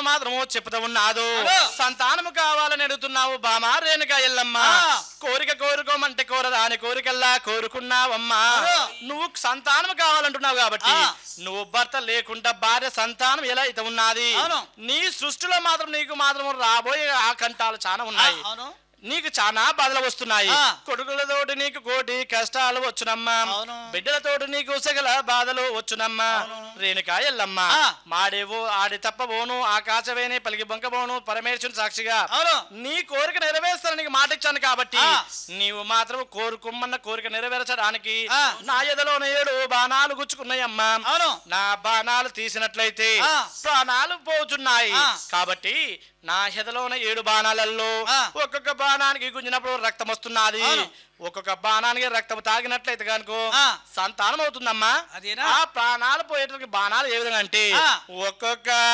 మాత్రము చెప్తా ఉన్నాదు అదో. సంతానము కావాలని అడుగుతున్నావు బామా రేణుక ఎల్లమ్మ ఆ. కోరిక కోరుకోమంటే కోరదాని కోరికల్లా కోరుకున్నావమ్మా అదో. నువ్వు సంతానం కావాలంటున్నావు కాబట్టి ఆ. నువ్వు భర్త లేకుండా భార్య సంతానం ఎలా అయితే ఉన్నది అవును. నీ సృష్టిలో మాత్రం నీకు మాత్రం రాబోయే ఆకంఠాలు చాలా ఆ, ఉన్నాయి అవును నీకు చాలా బాధలు వస్తున్నాయి ఆ. కొడుకులతోటి నీకు కోటి కష్టాలు వచ్చునమ్మా అవును. బిడ్డలతోటి నీకు సగల బాధలు వచ్చునమ్మా అవును. రేణుకా ఎల్లమ్మ ఆ. మాడేవో ఆడి తప్పబోను ఆకాశవేని పలికి బొంకబోను పరమేశ్వరుని సాక్షిగా అవును నీ కోరిక నెరవేర్స్తాను నీకు మాట ఇచ్చాను కాబట్టి ఆ. నీవు మాత్రం కోరుకుమ్మన్న కోరిక నెరవేర్చడానికి ఆ. నా ఎదలోన ఏడు బాణాలు గుచ్చుకున్నాయమ్మా అవును నా బాణాలు తీసినట్లయితే ఆ. ప్రాణాలు పోచున్నాయి ఆ. కాబట్టి నా హెదలోన ఏడు బాణాలలో ఆ. ఒక్కొక్క బాణానికి గుంజినప్పుడు రక్తం వస్తున్నది అవును. ఒక్కొక్క బాణానికి రక్తం తాగినట్లయితే కనుకో ఆ. సంతానం అవుతుందమ్మా అదేనా? ఆ ప్రాణాలు పోయేటప్పుడు బాణాలు ఏ విధంగా అంటే ఆ. ఒక్కొక్క